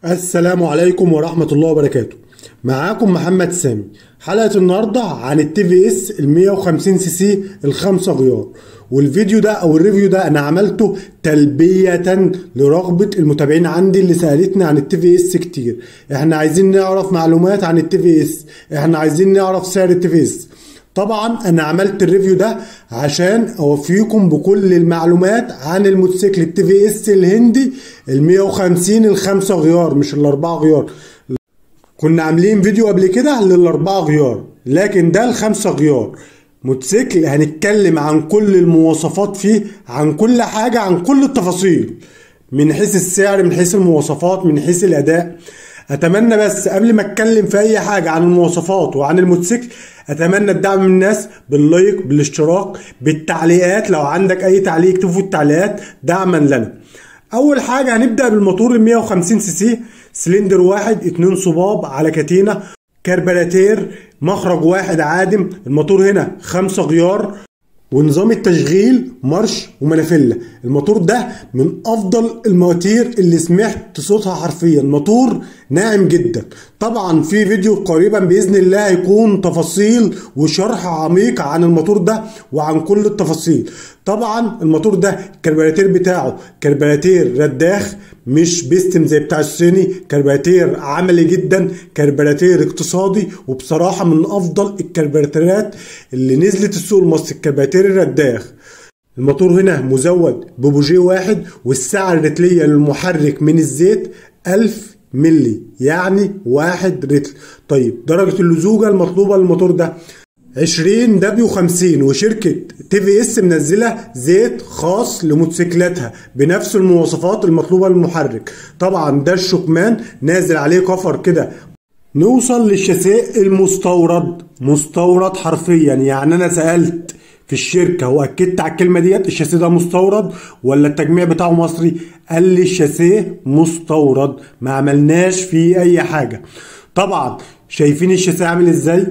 السلام عليكم ورحمة الله وبركاته معاكم محمد سامي حلقة النهاردة عن التي في اس ال 150 سي سي الخمسة غيار والفيديو ده او الريفيو ده انا عملته تلبية لرغبة المتابعين عندي اللي سألتني عن التي في اس كتير احنا عايزين نعرف معلومات عن التي في اس احنا عايزين نعرف سعر التي في اس طبعا انا عملت الريفيو ده عشان اوفيكم بكل المعلومات عن الموتوسيكل التي في اس الهندي ال 150 الخمسة غيار مش الاربعة غيار كنا عاملين فيديو قبل كده للاربعة غيار لكن ده الخمسة غيار موتوسيكل هنتكلم عن كل المواصفات فيه عن كل حاجة عن كل التفاصيل من حيث السعر من حيث المواصفات من حيث الاداء اتمنى بس قبل ما اتكلم في اي حاجه عن المواصفات وعن الموتوسيكل اتمنى الدعم من الناس باللايك بالاشتراك بالتعليقات لو عندك اي تعليق اكتبه في التعليقات دعما لنا اول حاجه هنبدا بالموتور ال 150 سي سي سلندر واحد اتنين صباب على كاتينا كربراتير مخرج واحد عادم الموتور هنا خمسة غيار ونظام التشغيل مارش ومنافلة الموتور ده من افضل المواتير اللي سمعت صوتها حرفيا موتور ناعم جدا طبعا في فيديو قريبا باذن الله هيكون تفاصيل وشرح عميق عن الموتور ده وعن كل التفاصيل طبعا الموتور ده الكربراتير بتاعه كربراتير رداخ مش بيستم زي بتاع الصيني كربراتير عملي جدا كربراتير اقتصادي وبصراحه من افضل الكربراتيرات اللي نزلت السوق المصري الكربراتير الرداخ الموتور هنا مزود ببوجيه واحد والسعه الرتليه للمحرك من الزيت 1000 ملي يعني واحد رتل طيب درجة اللزوجة المطلوبة للموتور ده 20 دبليو 50 وشركة تي في اس منزلة زيت خاص لموتوسيكلاتها بنفس المواصفات المطلوبة للمحرك طبعا ده الشكمان نازل عليه كفر كده نوصل للشاسيه المستورد مستورد حرفيا يعني انا سألت في الشركة واكدت على الكلمة ديت الشاسيه ده مستورد ولا التجميع بتاعه مصري قال لي الشاسيه مستورد ما عملناش فيه اي حاجة طبعا شايفين الشاسيه عامل ازاي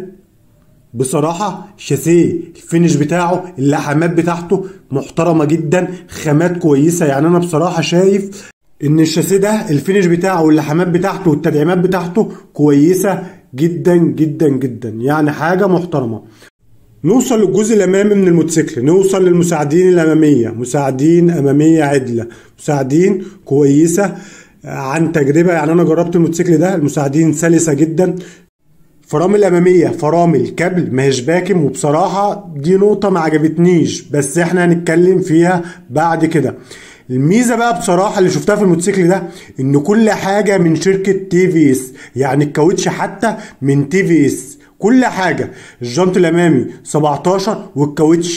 بصراحة الشاسيه الفينش بتاعه اللحامات بتاعته محترمة جدا خامات كويسة يعني انا بصراحة شايف ان الشاسيه ده الفينش بتاعه واللحامات بتاعته والتدعيمات بتاعته كويسة جدا جدا جدا يعني حاجة محترمة نوصل للجزء الامامي من الموتوسيكل نوصل للمساعدين الاماميه مساعدين اماميه عدله مساعدين كويسه عن تجربه يعني انا جربت الموتوسيكل ده المساعدين سلسه جدا فرامل اماميه فرامل كابل ما هيش باكم وبصراحه دي نقطه ما عجبتنيش بس احنا هنتكلم فيها بعد كده الميزه بقى بصراحه اللي شفتها في الموتوسيكل ده ان كل حاجه من شركه تي في اس يعني الكاوتش حتى من تي في اس كل حاجة الجنط الأمامي 17 والكاوتش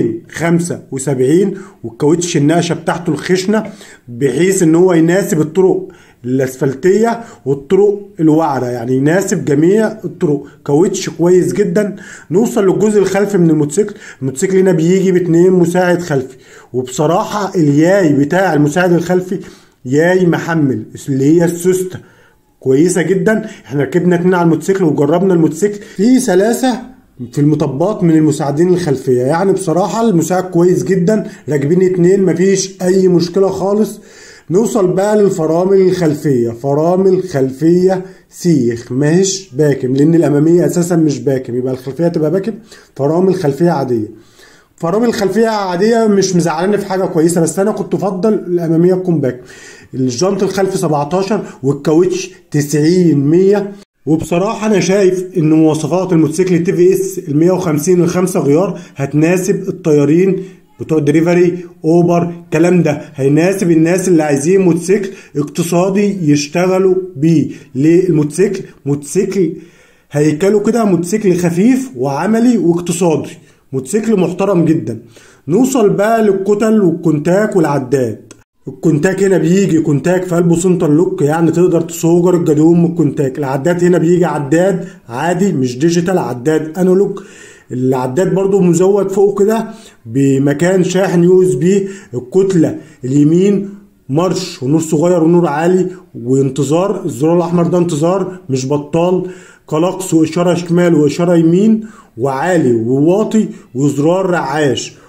275 والكاوتش النقشة بتاعته الخشنة بحيث إن هو يناسب الطرق الأسفلتية والطرق الوعرة يعني يناسب جميع الطرق كاوتش كويس جدا نوصل للجزء الخلفي من الموتوسيكل الموتوسيكل هنا بيجي باتنين مساعد خلفي وبصراحة الياي بتاع المساعد الخلفي ياي محمل اللي هي السوسته كويسه جدا احنا ركبنا اتنين على الموتوسيكل وجربنا الموتوسيكل في سلاسه في المطبات من المساعدين الخلفيه يعني بصراحه المساعد كويس جدا راكبين اتنين مفيش اي مشكله خالص نوصل بقى للفرامل الخلفيه فرامل خلفيه سيخ ماهيش باكم لان الاماميه اساسا مش باكم يبقى الخلفيه تبقى باكم فرامل خلفيه عاديه فرامل خلفيه عاديه مش مزعلاني في حاجه كويسه بس انا كنت افضل الاماميه تكون باك الجنط الخلفي 17 والكاوتش 90 100 وبصراحه انا شايف ان مواصفات الموتوسيكل التي في اس ال 150 الخمسه غيار هتناسب الطيارين بتوع دريفري اوبر الكلام ده هيناسب الناس اللي عايزين موتوسيكل اقتصادي يشتغلوا بيه ليه الموتوسيكل موتوسيكل هيكله كده موتوسيكل خفيف وعملي واقتصادي موتوسيكل محترم جدا نوصل بقى للكتل والكونتاك والعداد الكونتاك هنا بيجي كونتاك في قلبه سنتر لوك يعني تقدر تصوجر الجدوم من الكونتاك العداد هنا بيجي عداد عادي مش ديجيتال عداد انالوج العداد برضو مزود فوق كده بمكان شاحن يو اس بي الكتله اليمين مارش ونور صغير ونور عالي وانتظار الزرار الاحمر ده انتظار مش بطال كلاكس واشاره شمال واشاره يمين وعالي وواطي وزرار رعاش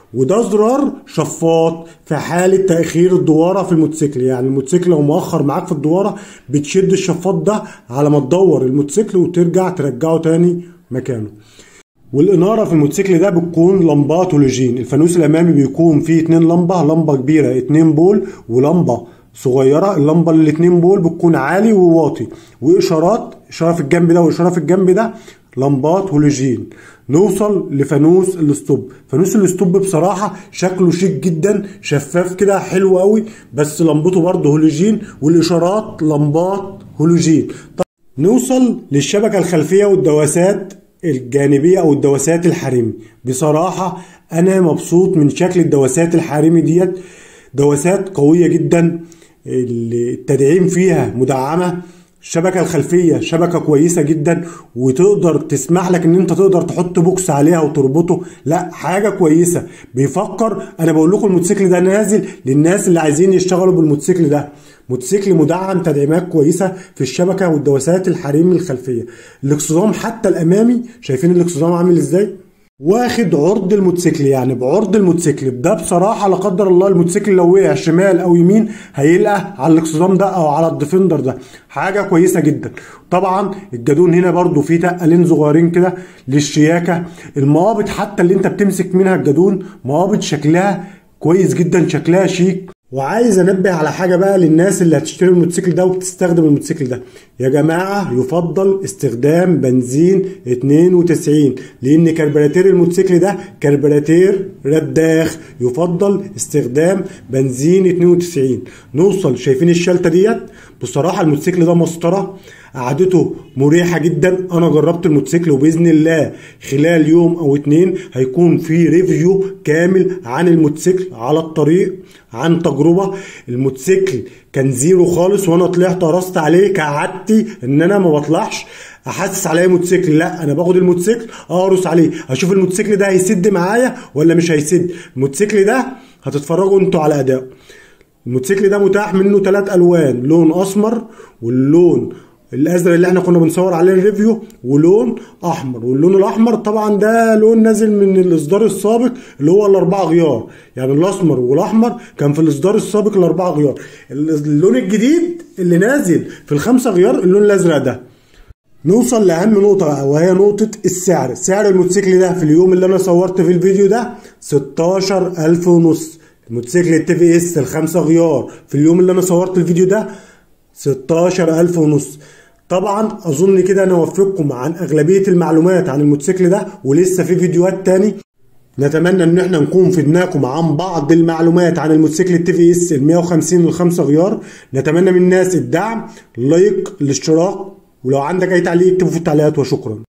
وده زرار شفاط في حالة تأخير الدوارة في الموتوسيكل يعني الموتوسيكل لو مؤخر معاك في الدوارة بتشد الشفاط ده على ما تدور الموتوسيكل وترجع ترجعه تاني مكانه والإنارة في الموتوسيكل ده بتكون لمبات هالوجين الفانوس الأمامي بيكون فيه اتنين لمبة لمبة كبيرة اتنين بول ولمبة صغيرة اللمبة اللي الاتنين بول بتكون عالي وواطي وإشارات إشارة في الجنب ده وإشارة في الجنب ده لمبات هالوجين نوصل لفانوس الاستوب فانوس الاستوب بصراحة شكله شيك جدا شفاف كده حلو قوي بس لمبته برضه هالوجين والإشارات لمبات هالوجين طب نوصل للشبكة الخلفية والدواسات الجانبية أو الدواسات الحريمي بصراحة أنا مبسوط من شكل الدواسات الحريمي ديت دواسات قوية جدا التدعيم فيها مدعمة الشبكة الخلفية شبكة كويسة جدا وتقدر تسمح لك ان انت تقدر تحط بوكس عليها وتربطه لا حاجة كويسة بيفكر انا بقول لكم الموتوسيكل ده نازل للناس اللي عايزين يشتغلوا بالموتوسيكل ده موتوسيكل مدعم تدعيمات كويسة في الشبكة والدواسات الحريمي الخلفية الاكسدام حتى الامامي شايفين الاكسدام عامل ازاي واخد عرض الموتوسيكل يعني بعرض الموتوسيكل ده بصراحه لا قدر الله الموتوسيكل لو وقع شمال او يمين هيلقى على الاكسدام ده او على الديفندر ده حاجه كويسه جدا طبعا الجدون هنا برضو فيه تقلين صغيرين كده للشياكه المقابض حتى اللي انت بتمسك منها الجدون مقابض شكلها كويس جدا شكلها شيك وعايز انبه على حاجه بقى للناس اللي هتشتري الموتوسيكل ده وبتستخدم الموتوسيكل ده يا جماعه يفضل استخدام بنزين 92 لان كربراتير الموتوسيكل ده كربراتير رداخ يفضل استخدام بنزين 92 نوصل شايفين الشلته ديت بصراحه الموتوسيكل ده مسطره قعدته مريحه جدا انا جربت الموتوسيكل وباذن الله خلال يوم او اتنين هيكون في ريفيو كامل عن الموتوسيكل على الطريق عن تجربه الموتوسيكل كان زيرو خالص وانا طلعت قرصت عليه كعادتي ان انا ما بطلعش احسس عليا موتوسيكل لا انا باخد الموتوسيكل اقرص عليه اشوف الموتوسيكل ده هيسد معايا ولا مش هيسد الموتوسيكل ده هتتفرجوا انتوا على اداؤه الموتوسيكل ده متاح منه ثلاث الوان لون اسمر واللون الازرق اللي احنا كنا بنصور عليه الريفيو ولون احمر واللون الاحمر طبعا ده لون نازل من الاصدار السابق اللي هو الاربعه غيار يعني الاسمر والاحمر كان في الاصدار السابق الاربعه غيار اللون الجديد اللي نازل في الخمسه غيار اللون الازرق ده نوصل لاهم نقطه بقى وهي نقطه السعر سعر الموتوسيكل ده في اليوم اللي انا صورت في الفيديو ده 16000 ونص الموتوسيكل التي في اس الخمسه غيار في اليوم اللي انا صورت الفيديو ده 16000 ونص طبعا اظن كده انا وفقكم عن اغلبيه المعلومات عن الموتوسيكل ده ولسه في فيديوهات تاني نتمنى ان احنا نكون فدناكم عن بعض المعلومات عن الموتوسيكل التي في اس ال 150 الخمسة غيار نتمنى من الناس الدعم لايك الاشتراك ولو عندك اي تعليق اكتبه في التعليقات وشكرا